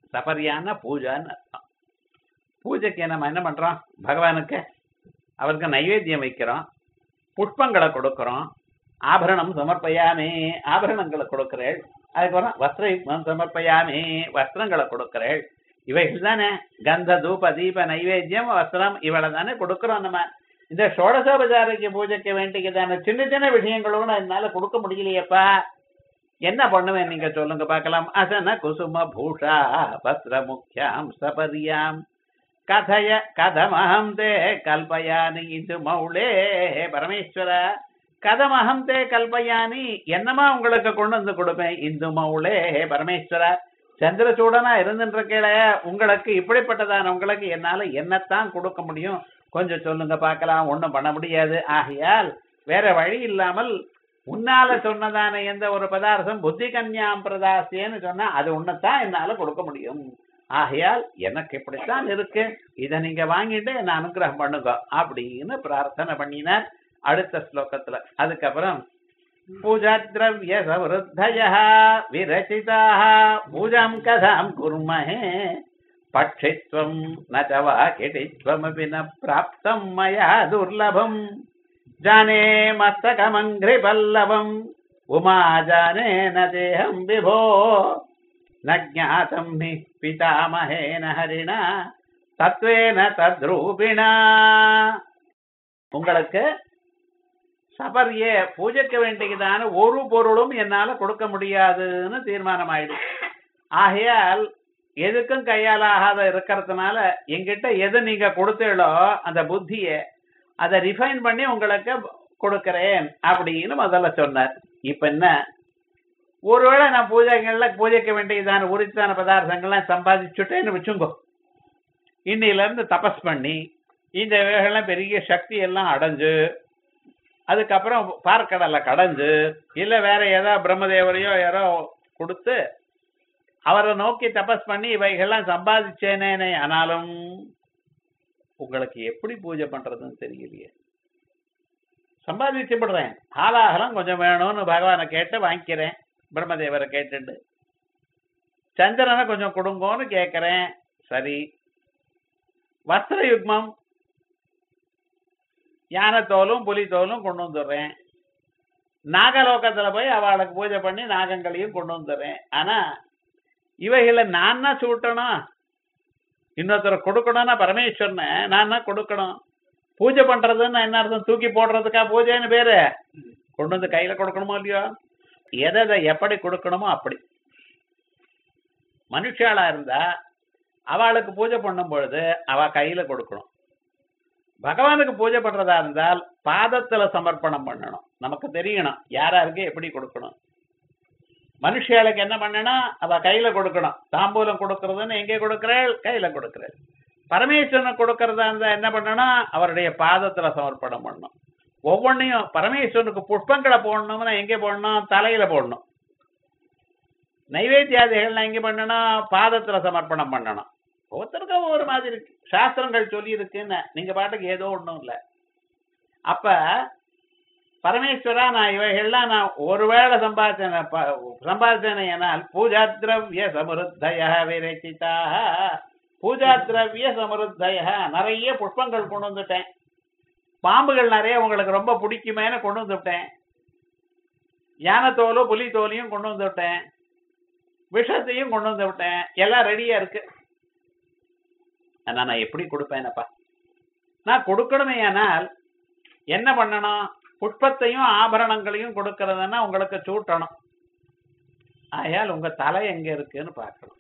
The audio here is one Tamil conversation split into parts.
சபரியான பூஜான்னு அர்த்தம் பூஜைக்கு நம்ம என்ன பண்றோம் பகவானுக்கு அவருக்கு நைவேத்தியம் வைக்கிறோம் புஷ்பங்களை கொடுக்கிறோம் ஆபரணம் சமர்ப்பயாமே ஆபரணங்களை கொடுக்கிறேள் அதுக்கப்புறம் வஸ்திரம் சமர்ப்பயாமே வஸ்திரங்களை கொடுக்கிறேள் இவைகள் தானே கந்த தூப தீப நைவேத்தியம் வஸ்திரம் இவளை தானே கொடுக்கிறோம் நம்ம இந்த ஷோடசோபச்சாரிக்கு பூஜைக்கு வேண்டியதான சின்ன சின்ன விஷயங்களோட என்னால கொடுக்க முடியலையேப்பா என்ன பண்ணுவேன் நீங்க சொல்லுங்க பார்க்கலாம் அசன குசும பூஷா வஸ்திர முக்கியாம் சபரியாம் கதய கதமஹம் தே கல்பயானி இது மௌளே பரமேஸ்வர கதமஹம் தே கல்பயானி என்னமா உங்களுக்கு கொண்டு வந்து கொடுப்பேன் இந்து மௌளே பரமேஸ்வர சந்திரசூடனா இருந்துருக்கேள உங்களுக்கு இப்படிப்பட்டதான உங்களுக்கு என்னால என்னத்தான் கொடுக்க முடியும் கொஞ்சம் சொல்லுங்க பார்க்கலாம் ஒண்ணும் பண்ண முடியாது ஆகையால் வேற வழி இல்லாமல் உன்னால சொன்னதான எந்த ஒரு பதார்த்தம் புத்தி கன்யாம் பிரதாசியன்னு சொன்னா அது ஒண்ணுத்தான் என்னால கொடுக்க முடியும் ஆகையால் எனக்கு இப்படித்தான் இருக்கு இதை நீங்க வாங்கிட்டு என்ன அனுகிரகம் பண்ணுங்க அப்படின்னு பிரார்த்தனை பண்ணினார் அடுத்த ஸ்லோகத்துல அதுக்கப்புறம் பூஜா திரவிய சவருத்தய விரச்சிதா பூஜாம் கதாம் குர்மஹே பட்சித்வம் ந ச வா கிட்டித்வமபி ந பிராப்தம் மயா துர்லபம் जाने मस्तकमङ्घ्रिपल्लवम् उमा जाने न देहम् विभो न ज्ञातम् हि पितामहेन हरिणा தத்வேன தத்ரூபிணா உங்களுக்கு சபரிய பூஜைக்க வேண்டியதான ஒரு பொருளும் என்னால கொடுக்க முடியாதுன்னு தீர்மானம் ஆயிடுச்சு ஆகையால் எதுக்கும் கையாலாகாத இருக்கிறதுனால எங்கிட்ட எது நீங்க கொடுத்தீங்களோ அந்த புத்திய அதை ரிஃபைன் பண்ணி உங்களுக்கு கொடுக்கிறேன் அப்படின்னு முதல்ல சொன்னார் இப்ப என்ன ஒருவேளை நான் பூஜைகள்ல பூஜைக்க வேண்டியதான உரித்தான பதார்த்தங்கள்லாம் சம்பாதிச்சுட்டேன்னு வச்சுங்கோ இன்னையில இருந்து தபஸ் பண்ணி இந்த வேகெல்லாம் பெரிய சக்தி எல்லாம் அடைஞ்சு அதுக்கப்புறம் பார்க்கடலை கடைஞ்சு இல்ல வேற ஏதோ பிரம்மதேவரையோ யாரோ கொடுத்து அவரை நோக்கி தபஸ் பண்ணி இவைகள்லாம் சம்பாதிச்சேனே ஆனாலும் உங்களுக்கு எப்படி பூஜை பண்றதுன்னு தெரியலையே சம்பாதிச்சு விடுறேன் ஆலாகலம் கொஞ்சம் வேணும்னு பகவானை கேட்டு வாங்கிக்கிறேன் பிரம்மதேவரை கேட்டுட்டு சந்திரனை கொஞ்சம் கொடுங்கோன்னு கேட்கிறேன் சரி வஸ்திர யுக்மம் யானை தோலும் புலி தோலும் கொண்டு வந்துடுறேன் நாகலோகத்துல போய் அவளுக்கு பூஜை பண்ணி நாகங்களையும் கொண்டு வந்துடுறேன் ஆனா இவைகளை நான் தான் சூட்டணும் இன்னொருத்தர் கொடுக்கணும்னா பரமேஸ்வரனை நான் தான் கொடுக்கணும் பூஜை பண்றதுன்னு என்ன அர்த்தம் தூக்கி போடுறதுக்கா பூஜைன்னு பேரு கொண்டு வந்து கையில கொடுக்கணுமோ இல்லையோ எதை எதை எப்படி கொடுக்கணுமோ அப்படி மனுஷாளா இருந்தா அவளுக்கு பூஜை பண்ணும் பொழுது அவ கையில கொடுக்கணும் பகவானுக்கு பூஜை பண்றதா இருந்தால் பாதத்துல சமர்ப்பணம் பண்ணணும் நமக்கு தெரியணும் யாராருக்கு எப்படி கொடுக்கணும் மனுஷியாளுக்கு என்ன பண்ணணும் அவ கையில கொடுக்கணும் தாம்பூலம் கொடுக்கறதுன்னு எங்கே கொடுக்கிறாள் கையில கொடுக்கிறாள் பரமேஸ்வரனுக்கு கொடுக்கறதா இருந்தா என்ன பண்ணணும் அவருடைய பாதத்துல சமர்ப்பணம் பண்ணணும் ஒவ்வொன்றையும் பரமேஸ்வரனுக்கு புஷ்பங்களை போடணும்னா எங்கே போடணும் தலையில போடணும் நைவேத்தியாதிகள்லாம் எங்க பண்ணணும் பாதத்துல சமர்ப்பணம் பண்ணணும் ஒவ்வொருத்தருக்கும் ஒவ்வொரு மாதிரி இருக்கு சாஸ்திரங்கள் சொல்லி இருக்குன்னு நீங்க பாட்டுக்கு ஏதோ ஒண்ணும் இல்ல அப்ப பரமேஸ்வரா நான் இவைகள்லாம் நான் ஒருவேளை சம்பாதிச்சேன் சம்பாதிச்சேன் என்னால் பூஜா திரவிய சமருத்தய விரச்சிதா பூஜா திரவிய சமருத்தய நிறைய புஷ்பங்கள் கொண்டு வந்துட்டேன் பாம்புகள் நிறைய உங்களுக்கு ரொம்ப பிடிக்குமேனு கொண்டு வந்துவிட்டேன் யானை தோலும் புலி தோலையும் கொண்டு வந்து விட்டேன் விஷத்தையும் கொண்டு வந்து விட்டேன் எல்லாம் ரெடியா இருக்கு ஆனா நான் எப்படி கொடுப்பேனப்பா நான் கொடுக்கணுமே ஆனால் என்ன பண்ணணும் புஷ்பத்தையும் ஆபரணங்களையும் கொடுக்கறதுன்னா உங்களுக்கு சூட்டணும் ஆகையால் உங்க தலை எங்க இருக்குன்னு பார்க்கணும்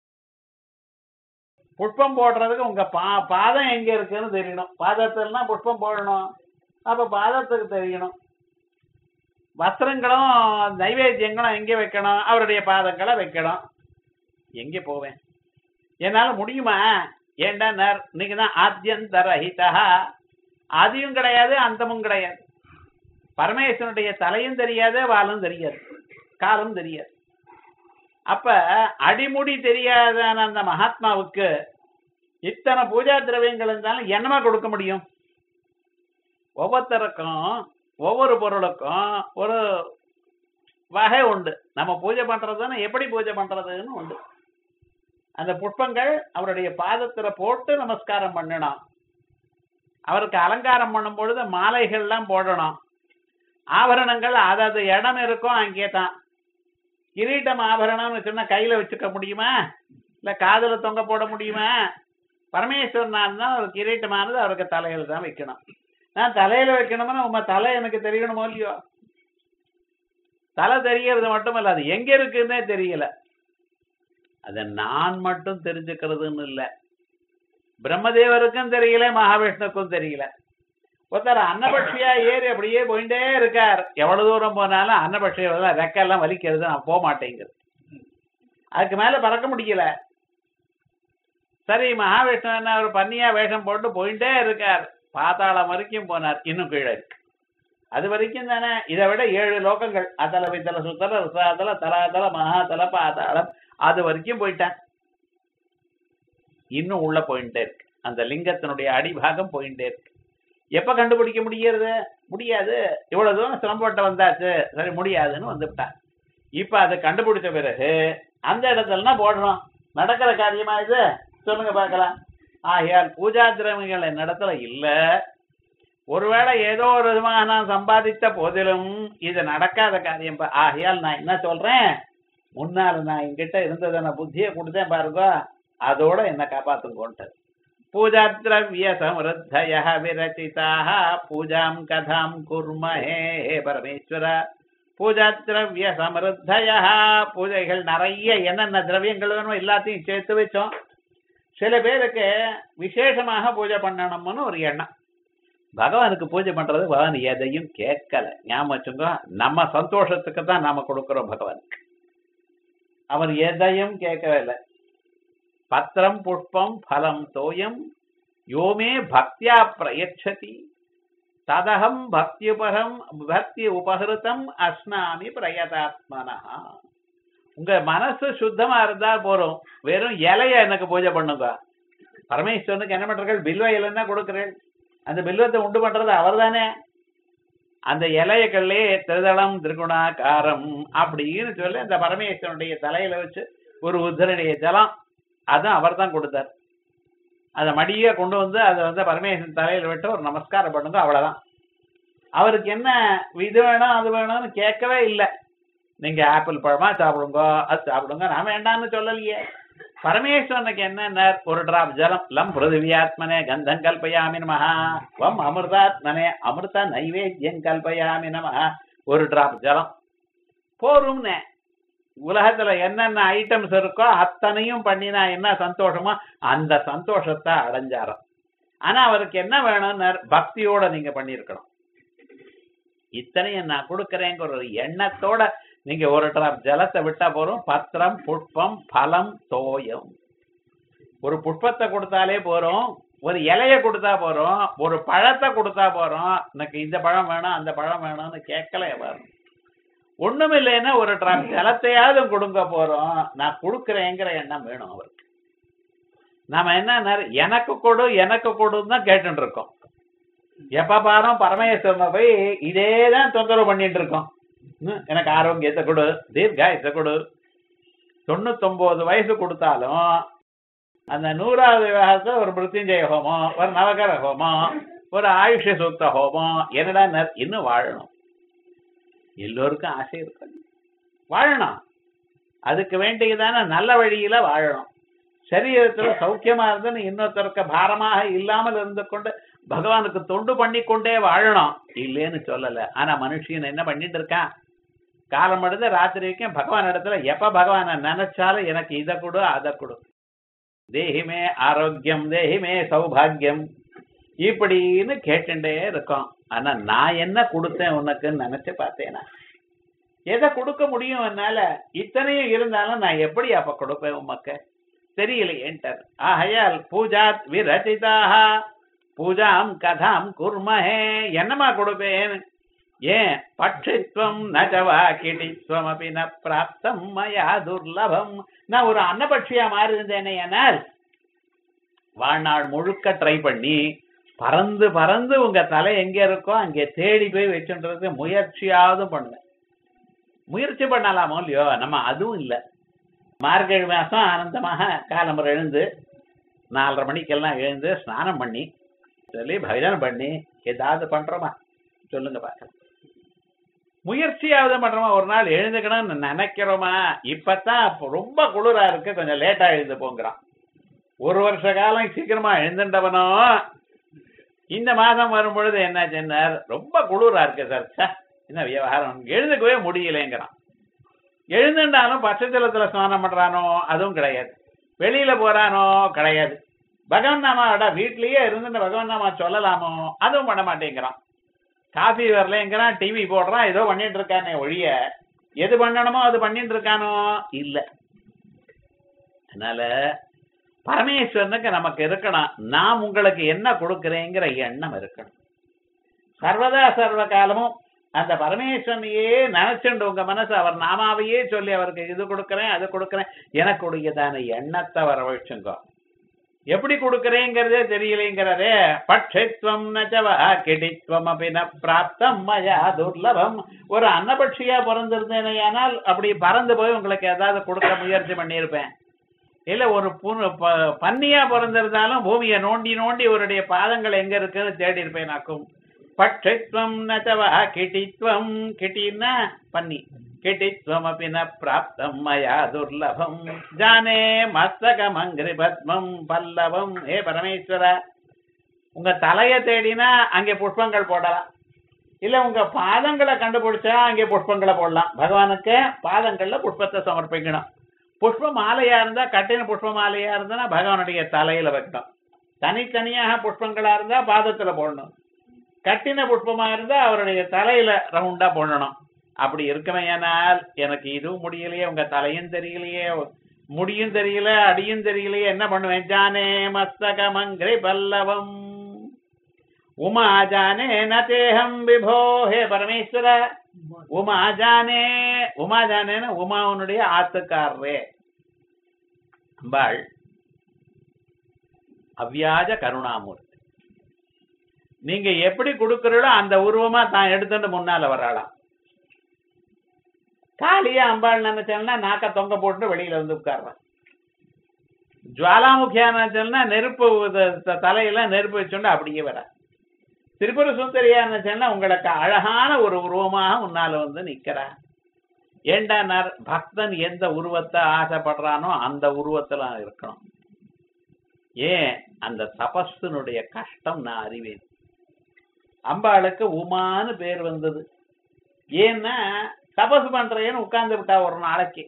புஷ்பம் போடுறதுக்கு உங்க பா பாதம் எங்க இருக்குன்னு தெரியணும் பாதத்துல புஷ்பம் போடணும் அப்ப பாதத்துக்கு தெரியணும் வஸ்திரங்களும் நைவேத்தியங்களும் எங்க வைக்கணும் அவருடைய பாதங்களை வைக்கணும் எங்க போவேன் என்னால முடியுமா ஏண்டா நீங்க தான் ஆத்தியந்தரஹிதா ஆதியும் கிடையாது அந்தமும் கிடையாது பரமேஸ்வரனுடைய தலையும் தெரியாது வாலும் தெரியாது காலும் தெரியாது அப்ப அடிமுடி தெரியாதான அந்த மகாத்மாவுக்கு இத்தனை பூஜா திரவியங்கள் இருந்தாலும் என்னமா கொடுக்க முடியும் ஒவ்வொருத்தருக்கும் ஒவ்வொரு பொருளுக்கும் ஒரு வகை உண்டு நம்ம பூஜை பண்றதுன்னு எப்படி பூஜை பண்றதுன்னு உண்டு அந்த புஷ்பங்கள் அவருடைய பாதத்துல போட்டு நமஸ்காரம் பண்ணணும் அவருக்கு அலங்காரம் பண்ணும் பொழுது மாலைகள்லாம் போடணும் ஆபரணங்கள் அதாவது இடம் இருக்கும் அங்கே தான் கிரீட்டம் ஆபரணம்னு சொன்னா கையில வச்சுக்க முடியுமா இல்ல காதுல தொங்க போட முடியுமா பரமேஸ்வரனார் தான் ஒரு கிரீட்டமானது அவருக்கு தலையில தான் வைக்கணும் நான் தலையில வைக்கணும்னா உங்க தலை எனக்கு தெரியணுமோ இல்லையோ தலை தெரியறது மட்டுமல்ல அது எங்க இருக்குன்னே தெரியல அத நான் மட்டும் தெரிஞ்சுக்கிறதுன்னு இல்ல பிரம்மதேவருக்கும் தெரியல மகாவிஷ்ணுக்கும் தெரியல ஒருத்தர் அன்னபட்சியா ஏறி அப்படியே போயிட்டே இருக்கார் எவ்வளவு தூரம் போனாலும் அன்னபட்சியா ரெக்கெல்லாம் வலிக்கிறது நான் போக மாட்டேங்கிறது அதுக்கு மேல பறக்க முடியல சரி மகாவிஷ்ணு என்ன ஒரு பன்னியா வேஷம் போட்டு போயிட்டே இருக்கார் பாதாளம் வரைக்கும் போனார் இன்னும் கீழே இருக்கு அது வரைக்கும் தானே இதை விட ஏழு லோகங்கள் அதல வித்தல சுத்தல ரசாதல தலாதல மகாதல பாதாளம் அது வரைக்கும் போயிட்டேன் இன்னும் உள்ள போயிட்டே இருக்கு அந்த லிங்கத்தினுடைய அடிபாகம் போயிட்டே இருக்கு எப்ப கண்டுபிடிக்க முடியறது முடியாது இவ்வளவு தூரம் சிரமப்பட்டு வந்தாச்சு சரி முடியாதுன்னு வந்துவிட்டான் இப்ப அதை கண்டுபிடிச்ச பிறகு அந்த இடத்துலனா போடணும் நடக்கிற காரியமா இது சொல்லுங்க பார்க்கலாம் ஆகையால் பூஜா திரவியங்கள் என்னிடத்துல இல்ல ஒருவேளை ஏதோ ஒரு விதமாக நான் சம்பாதித்த போதிலும் இது நடக்காத காரியம் பா- ஆகையால் நான் என்ன சொல்றேன் முன்னால நான் என்கிட்ட இருந்ததை நான் புத்தியை கொடுத்தேன் பாருங்க அதோட என்ன காப்பாத்துங்கோன்ட்டு பூஜா திரவிய சமருத்தய விரச்சிதாக பூஜாம் கதாம் குர்மஹே ஹே பரமேஸ்வர பூஜா திரவிய சமருத்தய பூஜைகள் நிறைய என்னென்ன திரவியங்கள் வேணுமோ எல்லாத்தையும் சேர்த்து வச்சோம் சில பேருக்கு விசேஷமாக பூஜை பண்ணணும்னு ஒரு எண்ணம் பகவானுக்கு பூஜை பண்றது பகவான் எதையும் கேட்கல ஞாபகம் வச்சுங்க நம்ம சந்தோஷத்துக்கு தான் நாம கொடுக்கிறோம் பகவானுக்கு அவர் எதையும் கேட்கவே இல்லை பத்திரம் புஷ்பம் பலம் தோயம் யோமே பக்தியா பிரயச்சதி ததகம் பக்தியுபகம் பக்தி உபகிருதம் அஸ்னாமி பிரயதாத்மனா உங்க மனசு சுத்தமா இருந்தா போறோம் வெறும் இலைய எனக்கு பூஜை பண்ணுங்க பரமேஸ்வரனுக்கு என்ன பண்றீர்கள் பில்வ இலைன்னா கொடுக்குறேன் அந்த பில்வத்தை உண்டு பண்றது அவர்தானே அந்த இலையக்கல்லே திருதளம் திருகுணாகாரம் அப்படின்னு சொல்லி அந்த பரமேஸ்வரனுடைய தலையில வச்சு ஒரு உத்தரனுடைய ஜலம் அதான் அவர் தான் கொடுத்தார் அதை மடியா கொண்டு வந்து அதை வந்து பரமேஸ்வரன் தலையில விட்டு ஒரு நமஸ்காரம் பண்ணுங்க அவ்வளவுதான் அவருக்கு என்ன இது வேணும் அது வேணும்னு கேட்கவே இல்லை நீங்க ஆப்பிள் பழமா சாப்பிடுங்க அது சாப்பிடுங்க நான் வேண்டாம்னு சொல்லலையே பரமேஸ்வரனுக்கு என்ன ஒரு டிராப் ஜலம் லம் பிருதிவியாத்மனே கந்தம் கல்பயாமி நமஹ வம் அமிர்தாத்மனே அமிர்த நைவேத்தியம் கல்பயாமி நமஹ ஒரு டிராப் ஜலம் போரும்னே உலகத்துல என்னென்ன ஐட்டம்ஸ் இருக்கோ அத்தனையும் பண்ணினா என்ன சந்தோஷமோ அந்த சந்தோஷத்தை அடைஞ்சாராம் ஆனா அவருக்கு என்ன வேணும்னு பக்தியோட நீங்க பண்ணியிருக்கணும் இத்தனையும் நான் கொடுக்கறேங்கிற ஒரு எண்ணத்தோட நீங்க ஒரு டிராப் ஜலத்தை விட்டா போறோம் பத்திரம் புஷ்பம் பலம் தோயம் ஒரு புஷ்பத்தை கொடுத்தாலே போறோம் ஒரு இலைய கொடுத்தா போறோம் ஒரு பழத்தை கொடுத்தா போறோம் எனக்கு இந்த பழம் வேணும் அந்த பழம் வேணும்னு கேட்கல வரும் ஒண்ணும் இல்லைன்னா ஒரு டிராப் ஜலத்தையாவது கொடுங்க போறோம் நான் கொடுக்கறேங்கிற எண்ணம் வேணும் அவருக்கு நாம என்ன எனக்கு கொடு எனக்கு கொடுன்னு தான் கேட்டுட்டு இருக்கோம் எப்ப பாரும் பரமேஸ்வரனை போய் இதேதான் தொந்தரவு பண்ணிட்டு இருக்கோம் ம், எனக்கு ஆரோக்கியத்தை கொடு தீர்காயத்தை கொடு தொண்ணூத்தொன்பது வயசு கொடுத்தாலும் அந்த நூறாவது விவாகத்துல ஒரு மிருத்யுஞ்சய ஹோமம் ஒரு நவகர ஹோமம் ஒரு ஆயுஷ சூக்த ஹோமம் என்னடா ந- இன்னும் வாழணும் எல்லோருக்கும் ஆசை இருக்கு வாழணும் அதுக்கு வேண்டியதான நல்ல வழியில வாழணும் சரீரத்துல சௌக்கியமா இருந்து இன்னொருத்தருக்கு பாரமாக இல்லாமல் இருந்து கொண்டு பகவானுக்கு தொண்டு பண்ணி கொண்டே வாழணும் இல்லைன்னு சொல்லல ஆனா மனுஷன் என்ன பண்ணிட்டு இருக்கான் காலம் எடுத்து ராத்திரி வரைக்கும் பகவான் இடத்துல எப்ப பகவானை நினைச்சாலும் எனக்கு இதை கொடு அதை கொடு தேஹிமே ஆரோக்கியம் தேஹிமே சௌபாகியம் இப்படின்னு கேட்டுட்டே இருக்கோம் ஆனா நான் என்ன கொடுத்தேன் உனக்குன்னு நினைச்சு பார்த்தேனா எதை கொடுக்க முடியும் என்னால இத்தனையும் இருந்தாலும் நான் எப்படி அப்ப கொடுப்பேன் உமக்கு தெரியலையேன்ட்டார் ஆகையால் பூஜாத் விரச்சிதாக பூஜாம் கதாம் குர்மஹே என்னமா கொடுப்பேன் ஏன் பட்சித்வம் நஜவா கிடித்வம் அப்படி ந பிராப்தம் மயா துர்லபம் நான் ஒரு அன்னபட்சியா மாறி இருந்தேனே ஆனால் வாழ்நாள் முழுக்க ட்ரை பண்ணி பறந்து பறந்து உங்க தலை எங்க இருக்கோ அங்கே தேடி போய் வச்சுன்றது முயற்சியாவது பண்ணுவேன் முயற்சி பண்ணலாமோ இல்லையோ நம்ம அதுவும் இல்ல மார்கழி மாசம் ஆனந்தமாக காலம்பரம் எழுந்து நாலரை மணிக்கெல்லாம் எழுந்து ஸ்நானம் பண்ணி சொல்லி பஜனை பண்ணி ஏதாவது பண்றோமா சொல்லுங்க பார்க்கலாம் முயற்சியாவது பண்றோமா ஒரு நாள் எழுந்துக்கணும்னு நினைக்கிறோமா இப்பதான் அப்ப ரொம்ப குளிரா இருக்கு கொஞ்சம் லேட்டா எழுந்து போங்கிறான் ஒரு வருஷ காலம் சீக்கிரமா எழுந்துட்டவனோ இந்த மாதம் வரும் பொழுது என்ன சொன்னார் ரொம்ப குளிரா இருக்கு சார் ச்சே, என்ன விவகாரம் எழுந்துக்கவே முடியலைங்கிறான் எழுந்துட்டாலும் பச்சை ஜலத்துல ஸ்நானம் பண்றானோ அதுவும் கிடையாது வெளியில போறானோ கிடையாது பகவன் நாமாவோட வீட்லயே இருந்துட்டு பகவன் நாமா சொல்லலாமோ அதுவும் பண்ண மாட்டேங்கிறான் காஃபி வரலங்கிறான் டிவி போடுறான் ஏதோ பண்ணிட்டு இருக்கானே ஒழிய எது பண்ணணுமோ அது பண்ணிட்டு இருக்கானோ இல்ல அதனால பரமேஸ்வரனுக்கு நமக்கு இருக்கணும் நான் உங்களுக்கு என்ன கொடுக்கிறேங்கிற எண்ணம் இருக்கணும் சர்வதா சர்வ காலமும் அந்த பரமேஸ்வரனையே நினைச்சுண்டு உங்க மனசு அவர் நாமாவையே சொல்லி அவருக்கு இது கொடுக்கிறேன் அது கொடுக்கிறேன் எனக்கு உடையதான எண்ணத்தை வரவழைச்சுங்க எப்படி கொடுக்கறேங்கிறதே தெரியலைங்கிறதே பட்சித்வம் நச்சவா கிடித்வம் அபின பிராப்தம் மயா துர்லபம் ஒரு அன்னபட்சியா பிறந்திருந்தேனையானால் அப்படி பறந்து போய் உங்களுக்கு ஏதாவது கொடுக்க முயற்சி பண்ணியிருப்பேன் இல்ல ஒரு புண்ணு- ப- பன்னியா பிறந்திருந்தாலும் பூமியை நோண்டி நோண்டி அவருடைய பாதங்கள் எங்க இருக்குன்னு தேடி இருப்பேன் நாக்கும் பட்சித்வம் நச்சவா கிட்டித்வம் கிட்டின்னா பன்னி கிட்டித்வம் அப்படி ந பிராப்தம் மயா துர்லபம் ஜானே மஸ்தகம் அங்கிரி பத்மம் பல்லவம் ஏ பரமேஸ்வர உங்க தலைய தேடினா அங்கே புஷ்பங்கள் போடலாம் இல்ல உங்க பாதங்களை கண்டுபிடிச்சா அங்கே புஷ்பங்களை போடலாம் பகவானுக்கு பாதங்கள்ல புஷ்பத்தை சமர்ப்பிக்கணும் புஷ்ப மாலையா இருந்தா கட்டின புஷ்ப மாலையா இருந்தா பகவானுடைய தலையில வைக்கணும் தனித்தனியாக புஷ்பங்களா இருந்தா பாதத்துல போடணும் கட்டின புஷ்பமா இருந்தா அவருடைய தலையில ரவுண்டா போடணும் அப்படி இருக்குமையானால் எனக்கு இதுவும் முடியலையே உங்க தலையும் தெரியலையே முடியும் தெரியல அடியும் தெரியலையே என்ன பண்ணுவேன் ஜானே மஸ்தகமங்கிரி பல்லவம் உமா ஜானே நதேஹம் விபோ ஹே பரமேஸ்வர உமா ஜானே உமா ஜானேன்னு உமாவனுடைய ஆத்துக்காரரே அம்பாள் அவ்வியாஜ கருணாமூர்த்தி நீங்க எப்படி கொடுக்கறீங்களோ அந்த உருவமா தான் எடுத்துட்டு முன்னால வராளாம் காளியா அம்பாள் நினைச்சேன்னா நாக்க தொங்க போட்டு வெளியில வந்து உட்கார்றான் ஜுவாலாமுகியா நினைச்சேன்னா நெருப்பு த- த- தலையில நெருப்பு வச்சுண்டு அப்படியே வர திரிபுர சுந்தரியா நினைச்சேன்னா உங்களுக்கு அழகான ஒரு உருவமாக முன்னால வந்து நிக்கிறா ஏண்டா நர் பக்தன் எந்த உருவத்தை ஆசைப்படுறானோ அந்த உருவத்துல இருக்கணும் ஏன் அந்த தபஸினுடைய கஷ்டம் நான் அறிவேன் அம்பாளுக்கு உமான்னு பேர் வந்தது ஏன்னா தபஸ் பண்றேன்னு உட்கார்ந்து விட்டா ஒரு நாளைக்கு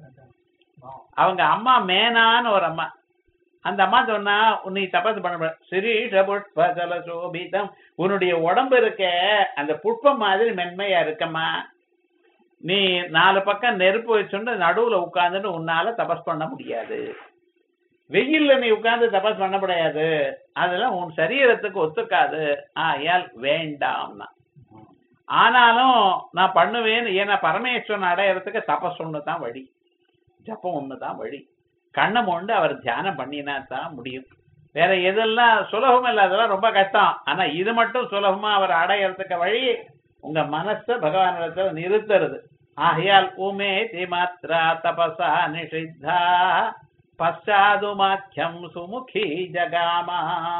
அவங்க அம்மா மேனான்னு ஒரு அம்மா அந்த அம்மா சொன்னா நீ தபஸ் பண்ண சிரீஷ புஷ்ப ஜல சோபிதம் உன்னுடைய உடம்பு இருக்க அந்த புஷ்பம் மாதிரி மென்மையா இருக்கம்மா நீ நாலு பக்கம் நெருப்பு வச்சுட்டு நடுவுல உட்கார்ந்துட்டு உன்னால தபஸ் பண்ண முடியாது வெயில்ல நீ உட்கார்ந்து தபஸ் பண்ண முடியாது அதெல்லாம் உன் சரீரத்துக்கு ஒத்துக்காது ஆயால் வேண்டாம்னா ஆனாலும் நான் பண்ணுவேன் ஏன்னா பரமேஸ்வரன் அடையறதுக்கு தபஸ் ஒண்ணு தான் வழி ஜப்பம் ஒண்ணு தான் வழி கண்ணை மொண்டு அவர் தியானம் பண்ணினா தான் முடியும் வேற எதெல்லாம் சுலபம் இல்ல அதெல்லாம் ரொம்ப கஷ்டம் ஆனா இது மட்டும் சுலபமா அவர் அடையறதுக்கு வழி உங்க மனச பகவானிடத்துல நிறுத்துறது ஆகையால் உமே மாத்ரா தபசா நிஷித்தா பశ్చాదుమాఖ్యం சுமுகி ஜகாமா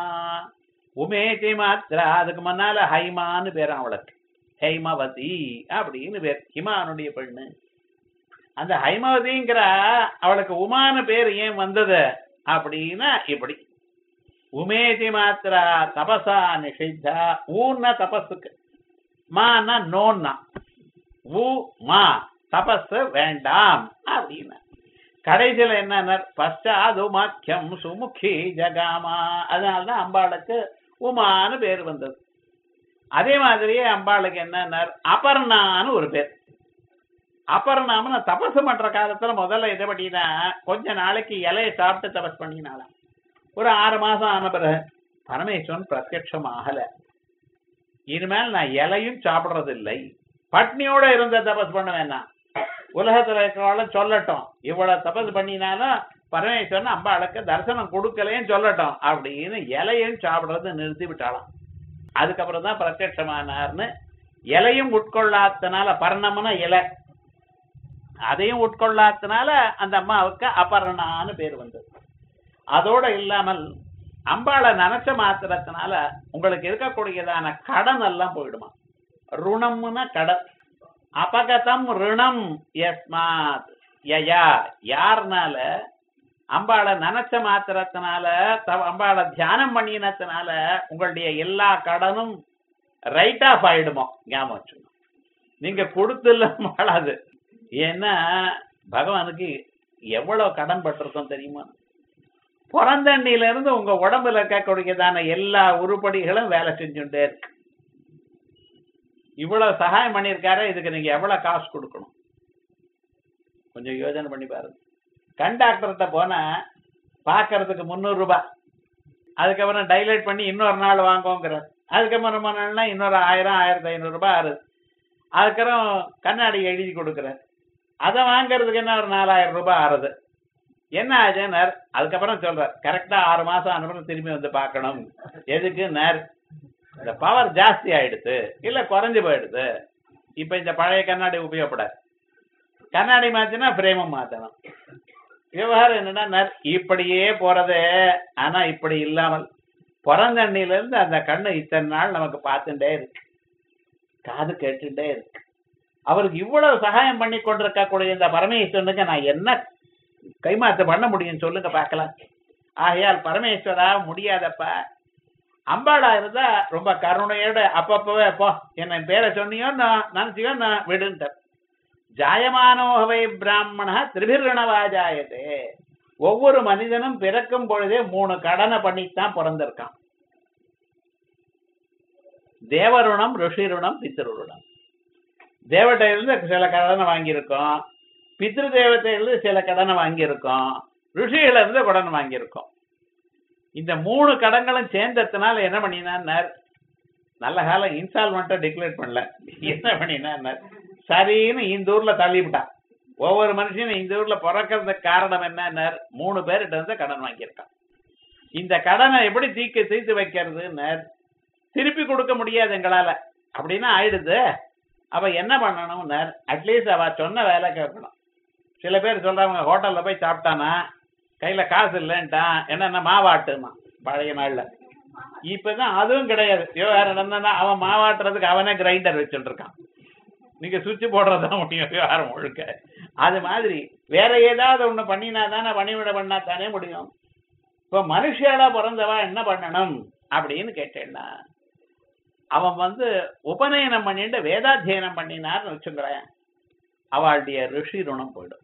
உமேதி மாத்ரா அதுக்கு முன்னால ஹைமான்னு பேர் அவளுக்கு ஹைமவதி அப்படின்னு பேர் ஹிமானுடைய பெண்ணு அந்த ஹைமவதிங்கிற அவளுக்கு உமான்னு பேர் ஏன் வந்தது அப்படின்னா இப்படி உமேதி மாத்ரா தபசா நிஷித்தா ஊன்னா தபஸுக்கு மான்னா நோன்னா ஊ மா தபஸ் வேண்டாம் அப்படின்னா கடைசியில என்ன பశ్చాது மாக்கியம் சுமுகி ஜகாமா அதனாலதான் அம்பாளுக்கு உமான்னு பேர் வந்தது அதே மாதிரியே அம்பாளுக்கு என்ன அபர்ணான்னு ஒரு பேர் அபர்ணாம தபசு பண்ற காலத்துல முதல்ல இதை பண்ணினா கொஞ்ச நாளைக்கு இலையை சாப்பிட்டு தபஸ் பண்ணினாலாம் ஒரு ஆறு மாசம் ஆன பிறகு பரமேஸ்வரன் பிரத்யட்சம் ஆகல இனிமேல் நான் இலையும் சாப்பிடுறது இல்லை பட்னியோட இருந்த தபஸ் பண்ண வேணாம் உலகத்துல இருக்கிறவள சொல்லட்டும் இவ்வளவு தபஸ் பண்ணினாலும் பரமேஸ்வரன் அம்பாளுக்கு தரிசனம் கொடுக்கலையும் சொல்லட்டும் அப்படின்னு இலையும் சாப்பிடுறது நிறுத்தி விட்டாளாம் அதுக்கப்புறம் தான் பிரத்யட்சமானார்னு இலையும் உட்கொள்ளாதனால பர்ணம்னா இலை அதையும் உட்கொள்ளாதனால அந்த அம்மாவுக்கு அபர்ணான்னு பேர் வந்தது அதோட இல்லாமல் அம்பாளை நினைச்ச மாத்திரத்தினால உங்களுக்கு இருக்கக்கூடியதான கடன் எல்லாம் போயிடுமா ருணம்னா கடன் அபகதம் ருணம் யஸ்மாத் யயா யாருனால அம்பாளை நினைச்ச மாத்திரத்தினால தவ- அம்பாளை தியானம் பண்ணினத்தினால உங்களுடைய எல்லா கடனும் ரைட் ஆஃப் ஆயிடுமோ ஞாபகம் வச்சுக்கணும் நீங்க கொடுத்துல மாளாது ஏன்னா பகவானுக்கு எவ்வளவு கடன் பட்டிருக்கோம் தெரியுமா பிறந்தண்ணில இருந்து உங்க உடம்புல இருக்கக்கூடியதான எல்லா உருப்படிகளும் வேலை செஞ்சுட்டே இருக்கு இவ்வளவு சகாயம் பண்ணியிருக்காரு இதுக்கு நீங்க எவ்வளவு காசு கொடுக்கணும் கொஞ்சம் யோசனை பண்ணி பாருங்க கண் டாக்டர்கிட்ட போனா பார்க்கறதுக்கு முந்நூறு ரூபாய் அதுக்கப்புறம் டைலைட் பண்ணி இன்னொரு நாள் வாங்குவோங்கிறார் அதுக்கப்புறம் போனா இன்னொரு ஆயிரம் ஆயிரத்தி ஐநூறு ரூபாய் ஆறுது அதுக்கப்புறம் கண்ணாடி எழுதி கொடுக்குறார் அதை வாங்குறதுக்கு என்ன ஒரு நாலாயிரம் ரூபாய் ஆறுது என்ன ஆச்சுன்னார் அதுக்கப்புறம் சொல்றார் கரெக்டா ஆறு மாசம் அனுப்புறம் திரும்பி வந்து பார்க்கணும் எதுக்கு நேர் இந்த பவர் ஜாஸ்தி ஆயிடுது இல்ல குறைஞ்சு போயிடுது இப்ப இந்த பழைய கண்ணாடி உபயோகப்படாது கண்ணாடி மாத்தினா பிரேமம் மாத்தணும் விவகாரம் என்னன்னா நர் இப்படியே போறது ஆனா இப்படி இல்லாமல் பிறந்தண்ணில இருந்து அந்த கண்ணு இத்தனை நாள் நமக்கு பார்த்துட்டே இருக்கு காது கேட்டுட்டே இருக்கு அவருக்கு இவ்வளவு சகாயம் பண்ணி கொண்டிருக்கக்கூடிய இந்த பரமேஸ்வரனுக்கு நான் என்ன கைமாத்து பண்ண முடியும் சொல்லுங்க பார்க்கலாம் ஆகையால் பரமேஸ்வரா முடியாதப்பா அம்பாளா இருந்தா ரொம்ப கருணையோட அப்பப்பவே போ என்ன பேரை சொன்னியோ நான் நினைச்சியோ நான் விடுன்ட்ட ஜாயமானோகவை பிராமண திரிபிரணவாஜாயத்தே ஒவ்வொரு மனிதனும் பிறக்கும் பொழுதே மூணு கடனை பண்ணித்தான் பிறந்திருக்கான் தேவருணம் ருஷிருணம் பித்திருணம் தேவட்டையிலிருந்து சில கடனை வாங்கியிருக்கோம் பித்ரு தேவத்தையிலிருந்து சில கடனை வாங்கியிருக்கோம் ருஷிகள இருந்து கடன் வாங்கியிருக்கோம் இந்த மூணு கடன்களும் சேர்ந்ததுனால என்ன பண்ணினார் நல்ல காலம் இன்ஸ்டால்மெண்ட்டை டிக்ளேர் பண்ணல என்ன பண்ணினார் சரின்னு இந்த ஊர்ல தள்ளிவிட்டான் ஒவ்வொரு மனுஷனும் இந்த ஊர்ல பிறக்கிறதுக்கு காரணம் என்னன்னார் மூணு பேர்கிட்ட இருந்து கடன் வாங்கியிருக்கான் இந்த கடனை எப்படி தீக்க தீர்த்து வைக்கிறதுன்னு திருப்பி கொடுக்க முடியாது எங்களால அப்படின்னா ஆயிடுது அப்ப என்ன பண்ணணும்னார் அட்லீஸ்ட் அவ சொன்ன வேலை கேட்கணும் சில பேர் சொல்றாங்க ஹோட்டல்ல போய் சாப்பிட்டானா கையில காசு இல்லைன்ட்டான் என்னென்ன மாவாட்டுமா பழைய நாள்ல இப்பதான் அதுவும் கிடையாது விவகாரம் என்னன்னா அவன் மாவாட்டுறதுக்கு அவனே கிரைண்டர் வச்சுட்டு இருக்கான் நீங்க சுவிட்ச் போடுறதுதான் முடியும் விவகாரம் முழுக்க அது மாதிரி வேற ஏதாவது ஒண்ணு பண்ணினா தானே பணிவிட பண்ணா தானே முடியும் இப்ப மனுஷியாலா பிறந்தவா என்ன பண்ணணும் அப்படின்னு கேட்டேன்னா அவன் வந்து உபநயனம் பண்ணிட்டு வேதாத்தியனம் பண்ணினார்னு வச்சுக்கிறேன் அவளுடைய ரிஷி ருணம் போயிடும்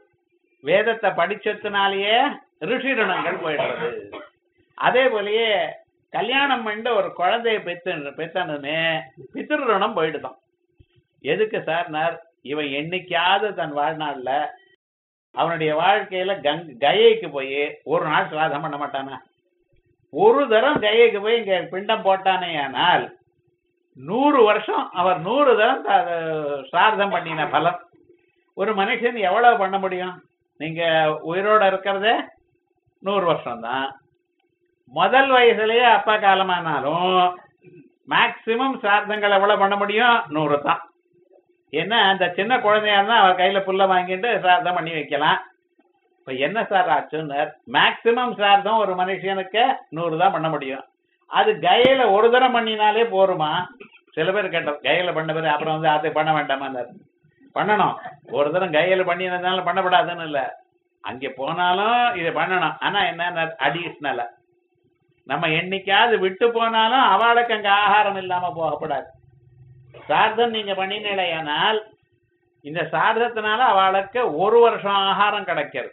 வேதத்தை படிச்சதுனாலேயே ரிஷி ருணங்கள் போயிடுறது அதே போலயே கல்யாணம் பண்ணிட்டு ஒரு குழந்தைய பெத்து பெத்தனுமே பித்திரு ருணம் போயிடுதான் எதுக்கு சார்னார் இவன் என்னைக்காவது தன் வாழ்நாள்ல அவனுடைய வாழ்க்கையில கங் கயைக்கு போய் ஒரு நாள் சிராதம் பண்ண மாட்டானா ஒரு தரம் கயைக்கு போய் இங்க பிண்டம் போட்டானே ஆனால் நூறு வருஷம் அவர் நூறு தரம் த- சிரார்த்தம் பண்ணின பலம் ஒரு மனுஷன் எவ்வளவு பண்ண முடியும் நீங்க உயிரோட இருக்கிறதே நூறு வருஷம் தான் முதல் வயசுலயே அப்பா காலமானாலும் மேக்சிமம் சிரார்த்தங்கள் எவ்வளவு பண்ண முடியும் நூறு தான் என்ன அந்த சின்ன குழந்தையா இருந்தா அவர் கையில புல்ல வாங்கிட்டு சிரார்த்தம் பண்ணி வைக்கலாம் இப்ப என்ன சார் ஆச்சுன்னு மேக்சிமம் சிரார்த்தம் ஒரு மனுஷனுக்கு நூறு தான் பண்ண முடியும் அது கயையில ஒரு தரம் பண்ணினாலே போருமா சில பேர் கேட்டோம் கயையில பண்ண பேர் அப்புறம் வந்து அது பண்ண வேண்டாமா பண்ணணும் ஒரு தரம் கையில பண்ணினதுனால பண்ணப்படாதுன்னு இல்ல அங்க போனாலும் இது பண்ணணும் ஆனா என்ன அடிஷ்னலா நம்ம என்னைக்காவது விட்டு போனாலும் அவளுக்கு அங்க ஆகாரம் இல்லாம போகப்படாது சார்த்தம் நீங்க பண்ணினீங்களேயானால் இந்த சார்த்தத்தினால அவளுக்கு ஒரு வருஷம் ஆகாரம் கிடைக்கிறது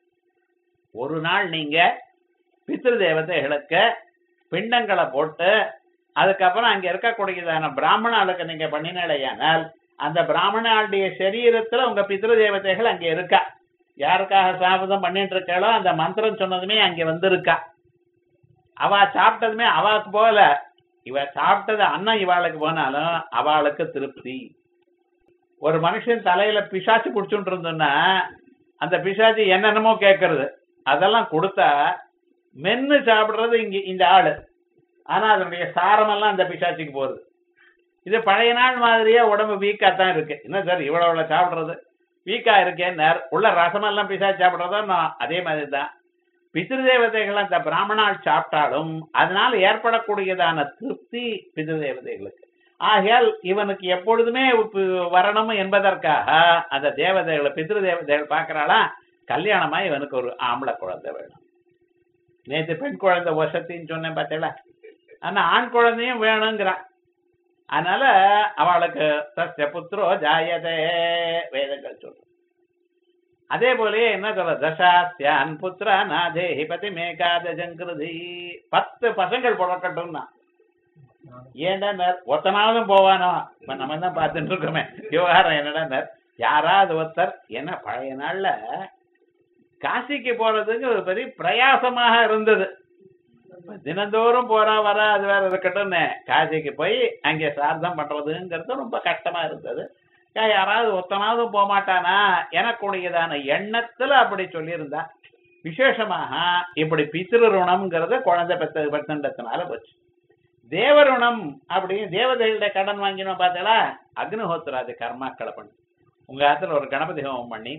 ஒரு நாள் நீங்க பித்ரு தேவதைகளுக்கு பிண்டங்களை போட்டு அதுக்கப்புறம் அங்க இருக்கக்கூடியதான பிராமணாளுக்கு நீங்க பண்ணினீங்களேயானால் அந்த பிராமணாளுடைய சரீரத்துல உங்க பித்ரு தேவதைகள் அங்க இருக்கா யாருக்காக சாபதம் பண்ணிட்டு இருக்காளோ அந்த மந்திரம் சொன்னதுமே அங்க வந்திருக்கா அவ சாப்பிட்டதுமே அவாக்கு போல இவ சாப்பிட்டது அன்னம் இவாளுக்கு போனாலும் அவளுக்கு திருப்தி ஒரு மனுஷன் தலையில பிசாச்சு குடிச்சுட்டு இருந்தோம்னா அந்த பிசாச்சு என்னென்னமோ கேட்கறது அதெல்லாம் கொடுத்தா மென்னு சாப்பிடுறது இங்க இந்த ஆளு ஆனா அதனுடைய சாரமெல்லாம் அந்த பிசாச்சுக்கு போகுது இது பழைய நாள் மாதிரியே உடம்பு வீக்கா தான் இருக்கு என்ன சார் இவ்வளவு இவ்வளவு சாப்பிடுறது வீக்கா இருக்கேன் உள்ள ரசமெல்லாம் பிசா சாப்பிடுறதோ நான் அதே மாதிரி தான் பித்ருதேவதைகள் அந்த பிராமணால் சாப்பிட்டாலும் அதனால் ஏற்படக்கூடியதான திருப்தி பித்ருதேவதைகளுக்கு ஆகையால் இவனுக்கு எப்பொழுதுமே உப்பு வரணும் என்பதற்காக அந்த தேவதைகளை பித்ரு தேவதைகள் பார்க்கறாளா கல்யாணமா இவனுக்கு ஒரு ஆம்பளை குழந்தை வேணும் நேத்து பெண் குழந்தை வசத்தின்னு சொன்னேன் பார்த்தீங்களா ஆனா ஆண் குழந்தையும் வேணுங்கிறான் அதனால அவளுக்கு சஸ்ய புத்திரோ ஜாயதே வேதங்கள் சொல்ற அதே போலயே என்ன சொல்ற தசாஸ்யான் புத்திரா நாதேஹி பதி மேகாத ஜங்கிருதி பத்து பசங்கள் பிறக்கட்டும்னா ஏன்டா ஒத்தனாலும் போவானோ இப்ப நம்ம தான் பார்த்துட்டு இருக்கோமே விவகாரம் என்னடா யாராவது ஒருத்தர் என்ன பழைய நாள்ல காசிக்கு போறதுக்கு ஒரு பெரிய பிரயாசமாக இருந்தது இப்ப தினந்தோறும் போறா வர அது வேற இருக்கட்டும்னு காசிக்கு போய் அங்கே சார்த்தம் பண்றதுங்கிறது ரொம்ப கஷ்டமா இருந்தது யா- யாராவது ஒத்தனாவது போக மாட்டானா எனக்குடையதான எண்ணத்துல அப்படி சொல்லியிருந்தா விசேஷமாக இப்படி பித்திரு ருணம்ங்கிறத குழந்தை பெத்த பெத்தண்டத்தினால போச்சு தேவருணம் அப்படி தேவதைகளோட கடன் வாங்கினோம் பார்த்தீங்களா அக்னிஹோத்திராதி கர்மாக்களை பண்ணு உங்க ஆத்துல ஒரு கணபதி ஹோமம் பண்ணி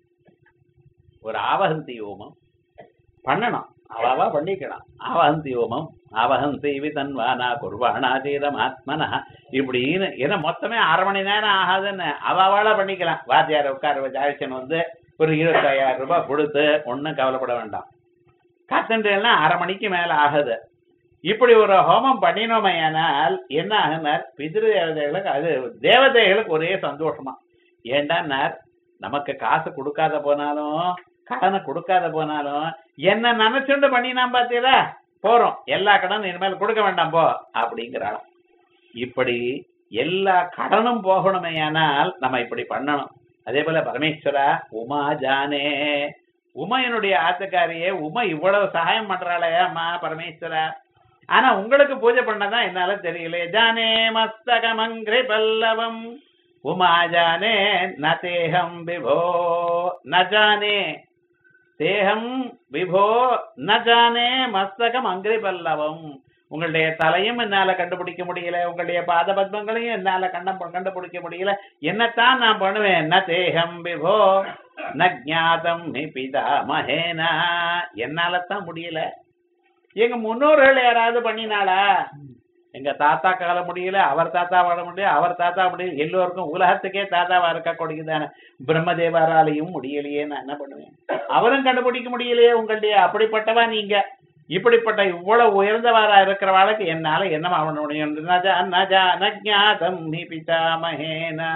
ஒரு ஆவகந்தி ஹோமம் பண்ணணும் அவாவா பண்ணிக்கலாம் ஆவகந்தி ஹோமம் ஆவகந்தி விதன்வானா குர்வானா தீரம் ஆத்மனா இப்படின்னு ஏன்னா மொத்தமே அரை மணி நேரம் ஆகாதுன்னு அவாவால பண்ணிக்கலாம் வாத்தியார் உட்கார வச்சு அழைச்சன் வந்து ஒரு இருபத்தாயிரம் ரூபாய் கொடுத்து ஒன்றும் கவலைப்பட வேண்டாம் கத்தண்டெல்லாம் அரை மணிக்கு மேல ஆகுது இப்படி ஒரு ஹோமம் பண்ணினோமையானால் என்ன ஆகுனார் பிதிரு தேவதைகளுக்கு அது தேவதைகளுக்கு ஒரே சந்தோஷமா ஏண்டான்னார் நமக்கு காசு கொடுக்காத போனாலும் கடனை கொடுக்காத போனாலும் என்ன நினைச்சுண்டு பண்ணினான் பாத்தீங்களா போறோம் எல்லா கடனும் இனிமேல் கொடுக்க வேண்டாம் போ அப்படிங்கிறாளாம் இப்படி எல்லா கடனும் போகணுமேயானால் நம்ம இப்படி பண்ணணும் அதே போல பரமேஸ்வரா உமா ஜானே உமையனுடைய ஆத்துக்காரியே உமை இவ்வளவு சகாயம் பண்றாளே அம்மா பரமேஸ்வரா ஆனா உங்களுக்கு பூஜை பண்ணதான் என்னால தெரியல ஜானே மஸ்தகமங்கிரி பல்லவம் உமா ஜானே ந தேகம் விபோ ந ஜானே தேகம் விபோ ந ஜானே மஸ்தகம் அங்கிரி பல்லவம் உங்களுடைய தலையும் என்னால கண்டுபிடிக்க முடியல உங்களுடைய பாத பத்மங்களையும் என்னால கண்டம் கண்டுபிடிக்க முடியல என்னத்தான் நான் பண்ணுவேன் என்ன தேகம் விபோ ந ஜாதம் நி பிதா மகேனா என்னால தான் முடியல எங்க முன்னோர்கள் யாராவது பண்ணினாளா எங்க தாத்தா கால முடியல அவர் தாத்தா வாழ முடியல அவர் தாத்தா முடியல எல்லோருக்கும் உலகத்துக்கே தாத்தாவா இருக்கக்கூடியதான பிரம்மதேவராலையும் முடியலையே நான் என்ன பண்ணுவேன் அவரும் கண்டுபிடிக்க முடியலையே உங்களுடைய அப்படிப்பட்டவா நீங்க இப்படிப்பட்ட இவ்வளவு உயர்ந்தவாரா இருக்கிறவாளுக்கு என்னால என்ன ஆக முடியும் நஜா நஜா நஜாதம் நீ பிதாமகேனா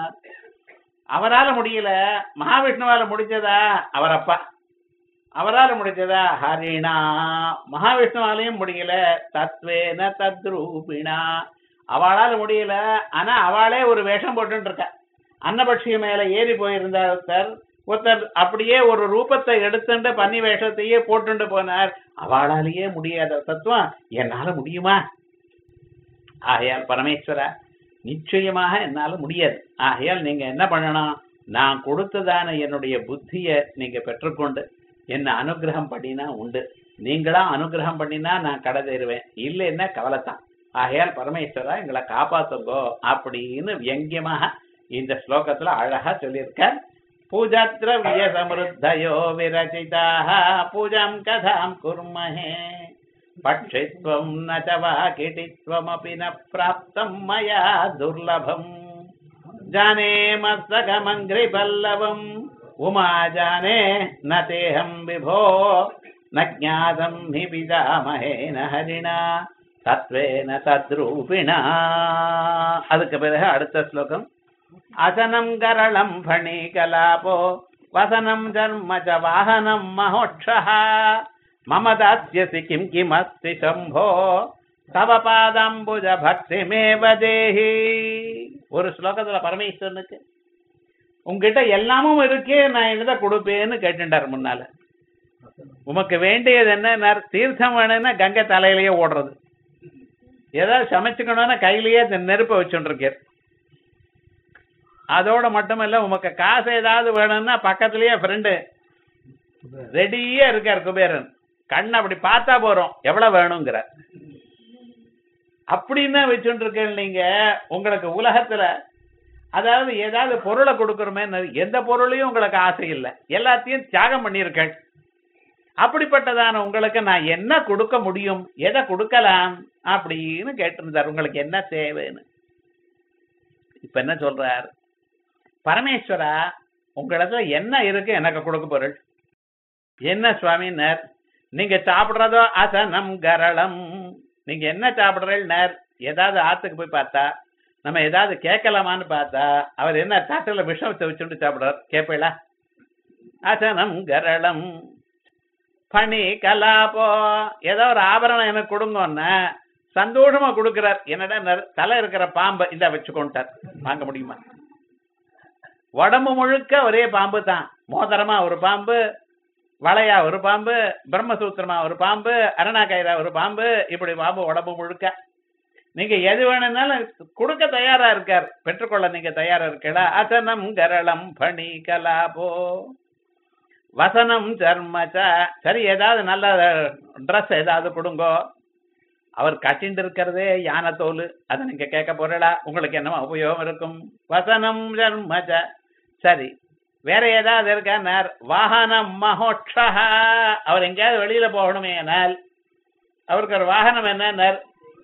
அவரால முடியல மகாவிஷ்ணுவால முடிஞ்சதா அவர் அப்பா அவரால முடிஞ்சதா ஹரிணா மகாவிஷ்ணுவாலையும் முடியல தத்வேன தத்ரூபிணா அவளால முடியல ஆனா அவளே ஒரு வேஷம் போட்டு இருக்கா அன்னபட்சிய மேல ஏறி போயிருந்தா ஒருத்தர் ஒருத்தர் அப்படியே ஒரு ரூபத்தை எடுத்துட்டு பன்னி வேஷத்தையே போட்டுண்டு போனார் அவளாலேயே முடியாத தத்துவம் என்னால முடியுமா ஆகையால் பரமேஸ்வரா நிச்சயமாக என்னால முடியாது ஆகையால் நீங்க என்ன பண்ணணும் நான் கொடுத்ததான என்னுடைய புத்திய நீங்க பெற்றுக்கொண்டு என்ன அனுகிரகம் பண்ணினா உண்டு நீங்களா அனுகிரகம் பண்ணினா நான் கடை தருவேன் இல்லைன்னா கவலைத்தான் ஆகையால் பரமேஸ்வரா எங்களை காப்பாத்துங்கோ அப்படின்னு வியங்கியமாக இந்த ஸ்லோகத்துல அழகா சொல்லியிருக்கார் பூஜாத்ரவிய சமருத்தயோ விரச்சிதாக பூஜாம் கதாம் குர்மஹே பட்சித்வம் ந ச வா கிட்டித்வமபி ந பிராப்தம் மயா துர்லபம் जाने मस्तकमङ्घ्रि पल्लवम् उमा जाने न तेऽहं विभो न ज्ञातम् हि पितामहे न हरिणा தத்வேன தத்ரூபிணா அதுக்கு பிறகு அடுத்த ஸ்லோகம் அசனம் கரளம் ஃபணீகலாபோ வசனம் ஜன்ம ச வாகனம் மகோட்சः மம தாஸ்யசி கிம் கிமஸ்தி சம்போ தவ பாதாம்புஜ பக்திமேவ தேஹி ஒரு ஸ்லோகத்துல பரமேஸ்வரனுக்கு உங்ககிட்ட எல்லாமும் இருக்கே நான் என்னத கொடுப்பேன்னு கேட்டுட்டார் முன்னால உமக்கு வேண்டியது என்ன தீர்த்தம் வேணும்னா கங்கை தலையிலேயே ஓடுறது ஏதாவது சமைச்சுக்கணும்னா கையிலேயே இந்த நெருப்பை வச்சுட்டு இருக்கார் அதோட மட்டுமல்ல உமக்கு காசு ஏதாவது வேணும்னா பக்கத்துலயே ஃப்ரெண்டு ரெடியா இருக்கார் குபேரன் கண் அப்படி பார்த்தா போறோம் எவ்வளவு வேணுங்கிற அப்படின்னு வச்சுட்டு இருக்கேன் நீங்க உங்களுக்கு உலகத்துல அதாவது ஏதாவது பொருளை கொடுக்கறோமே எந்த பொருளையும் உங்களுக்கு ஆசை இல்லை எல்லாத்தையும் தியாகம் பண்ணியிருக்கள் அப்படிப்பட்டதான உங்களுக்கு நான் என்ன கொடுக்க முடியும் எதை கொடுக்கலாம் அப்படின்னு கேட்டிருந்தார் உங்களுக்கு என்ன தேவைன்னு இப்ப என்ன சொல்றார் பரமேஸ்வரா உங்களிடத்துல என்ன இருக்கு எனக்கு கொடுக்க பொருள் என்ன சுவாமினர் நீங்க சாப்பிடுறதோ அசனம் கரளம் நீங்க என்ன சாப்பிடுறீங்கனர் ஏதாவது ஆத்துக்கு போய் பார்த்தா நம்ம ஏதாவது கேட்கலாமான்னு பார்த்தா அவர் என்ன தட்டுல விஷமத்தை வச்சுட்டு சாப்பிடுறார் கேட்பீங்களா அசனம் கரளம் பணி கலாபோ ஏதோ ஒரு ஆபரணம் எனக்கு கொடுங்கன்னு சந்தோஷமா கொடுக்கிறார் என்னடா நர்- தலை இருக்கிற பாம்பை இந்த வச்சுக்கொண்டார் வாங்க முடியுமா உடம்பு முழுக்க ஒரே பாம்பு தான் மோதிரமா ஒரு பாம்பு வளையா ஒரு பாம்பு பிரம்மசூத்திரமா ஒரு பாம்பு அருணாக்கயிறா ஒரு பாம்பு இப்படி பாம்பு உடம்பு முழுக்க நீங்க எது வேணும்னாலும் கொடுக்க தயாரா இருக்கார் பெற்றுக்கொள்ள நீங்க தயாரா இருக்கலா அசனம் கரளம் பணி கலாபோ வசனம் சர்மச்ச சரி ஏதாவது நல்ல ட்ரெஸ் ஏதாவது கொடுங்கோ அவர் கட்டிண்டு இருக்கிறதே யானை தோல் அதை நீங்க கேட்க போறடா உங்களுக்கு என்னமா உபயோகம் இருக்கும் வசனம் சர்மச்ச சரி வேற ஏதாவது இருக்கார் வாகனம் மகோட்சா அவர் எங்கேயாவது வெளியில போகணுமே ஆனால் அவருக்கு ஒரு வாகனம் என்னன்னார்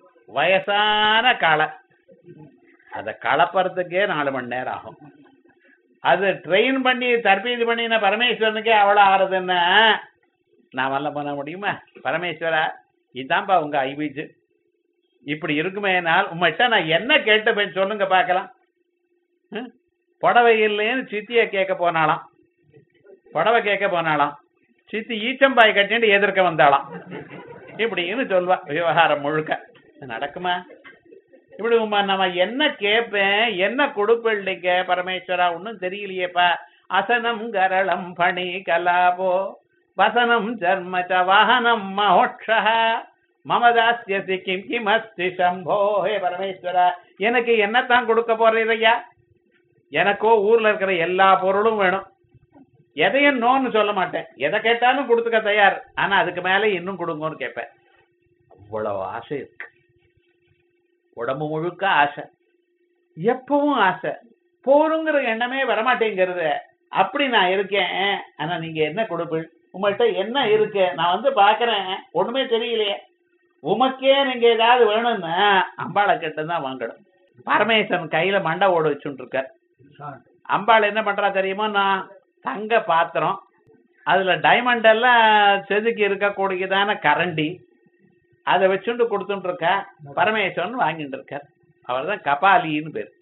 வயசான களை அதை கலப்பறதுக்கே நாலு மணி நேரம் ஆகும் அது ட்ரெயின் பண்ணி தற்பீது பண்ணின பரமேஸ்வரனுக்கே அவ்வளோ ஆறுதுன்னா நான் வரல பண்ண முடியுமா பரமேஸ்வரா இதான்பா உங்க ஐபீஜ் இப்படி இருக்குமேனால் உங்கள்கிட்ட நான் என்ன கேட்டுப்பேன் சொல்லுங்க பார்க்கலாம் ம்? புடவை இல்லைன்னு சித்தியை கேட்க போனாலாம் புடவை கேட்க போனாலாம் சித்தி ஈச்சம்பாய் கட்டிட்டு எதிர்க்க வந்தாளாம் இப்படின்னு சொல்வா விவகாரம் முழுக்க இது நடக்குமா இப்படி உமா நம்ம என்ன கேட்பேன் என்ன கொடுப்பிள்ளைங்க பரமேஸ்வரா ஒன்றும் தெரியலையேப்பா அசனம் கரளம் பணி கலாபோ வசனம் சர்ம ச வாகனம் மகோட்சா மமதாஸ்யசி கிம் கிம் அஸ்தி சம்போ ஹே பரமேஸ்வரா எனக்கு என்னத்தான் கொடுக்க போறீரையா எனக்கோ ஊர்ல இருக்கிற எல்லா பொருளும் வேணும் எதையும் நோன்னு சொல்ல மாட்டேன் எதை கேட்டாலும் கொடுத்துக்க தயார் ஆனா அதுக்கு மேல இன்னும் கொடுங்கன்னு கேட்பேன் அவ்வளவு ஆசை இருக்கு உடம்பு முழுக்க ஆசை எப்பவும் ஆசை போருங்கிற எண்ணமே வரமாட்டேங்கிறது அப்படி நான் இருக்கேன் ஆனா நீங்க என்ன கொடுப்பீள் உங்கள்கிட்ட என்ன இருக்கு நான் வந்து பாக்குறேன் ஒண்ணுமே தெரியலையே உமக்கே நீங்க ஏதாவது வேணும்னா அம்பாளை கிட்ட தான் வாங்கணும் பரமேஸ்வரன் கையில மண்டை ஓட வச்சுட்டு இருக்கார் அம்பாள் என்ன பண்றா தெரியுமா நான் தங்க பாத்திரம் அதுல டைமண்ட் எல்லாம் செதுக்கி இருக்கக்கூடியதான கரண்டி அதை வச்சுட்டு கொடுத்துட்டு இருக்கா பரமேஸ்வரன் வாங்கிட்டு இருக்கார் அவர் தான் கபாலின்னு பேர்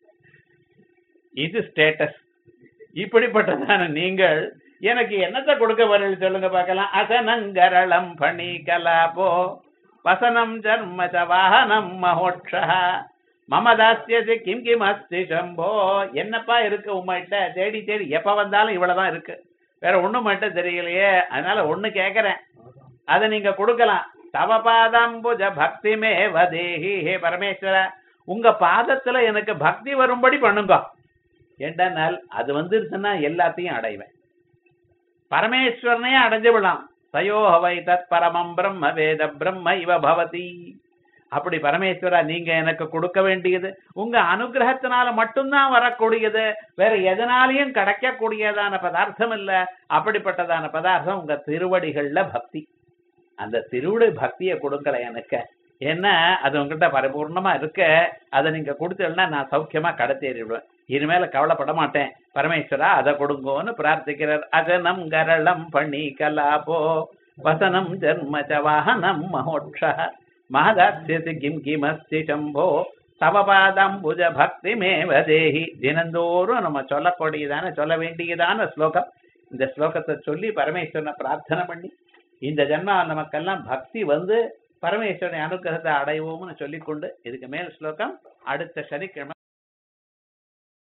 இது ஸ்டேட்டஸ் இப்படிப்பட்டதான நீங்கள் எனக்கு என்னத்தை கொடுக்க வரல சொல்லுங்க பார்க்கலாம் அசனங்கரளம் பணி கலாபோ வசனம் ஜன்ம ச வாகனம் மகோட்சா மம தாஸ்யசி கிம் கிம் அஸ்தி சம்போ என்னப்பா இருக்கு உங்கள்கிட்ட தேடி தேடி எப்ப வந்தாலும் இவ்வளவுதான் இருக்கு வேற ஒண்ணும் மட்டும் தெரியலையே அதனால ஒண்ணு கேக்குறேன் அதை நீங்க கொடுக்கலாம் தவ பாதம்புஜ பக்திமே வதேஹி ஹே பரமேஸ்வர உங்க பாதத்துல எனக்கு பக்தி வரும்படி பண்ணுங்க ஏண்டானால் அது வந்துருச்சுன்னா எல்லாத்தையும் அடைவேன் பரமேஸ்வரனையே அடைஞ்சு விடலாம் சயோஹவை தத் பரமம் பிரம்ம வேத பிரம்ம இவ பவதி அப்படி பரமேஸ்வரா நீங்க எனக்கு கொடுக்க வேண்டியது உங்க அனுகிரகத்தினால மட்டும்தான் வரக்கூடியது வேற எதனாலையும் கிடைக்கக்கூடியதான பதார்த்தம் இல்ல அப்படிப்பட்டதான பதார்த்தம் உங்க திருவடிகள்ல பக்தி அந்த திருவிடை பக்தியை கொடுக்கல எனக்கு என்ன அது உங்ககிட்ட பரிபூர்ணமா இருக்க அதை நீங்க கொடுத்தீங்கன்னா நான் சௌக்கியமா கடத்தேறிடுவேன் இனிமேல கவலைப்பட மாட்டேன் பரமேஸ்வரா அதை கொடுங்கோன்னு பிரார்த்திக்கிறார் அகனம் கரளம் பணி கலாபோ வசனம் ஜன்ம ச வாகனம் மகோட்ச மகதாஸ்யசி கிம் கிமஸ்தி சம்போ தவ பாதம்புஜ பக்தி மேவதேஹி தினந்தோறும் நம்ம சொல்லக்கூடியதான சொல்ல வேண்டியதான ஸ்லோகம் இந்த ஸ்லோகத்தை சொல்லி பரமேஸ்வரனை பிரார்த்தனை பண்ணி இந்த ஜென்மா நமக்கெல்லாம் பக்தி வந்து பரமேஸ்வரனை அனுகிரகத்தை அடைவோம்னு சொல்லிக்கொண்டு இதுக்கு மேல் ஸ்லோகம் அடுத்த சனிக்கிழமை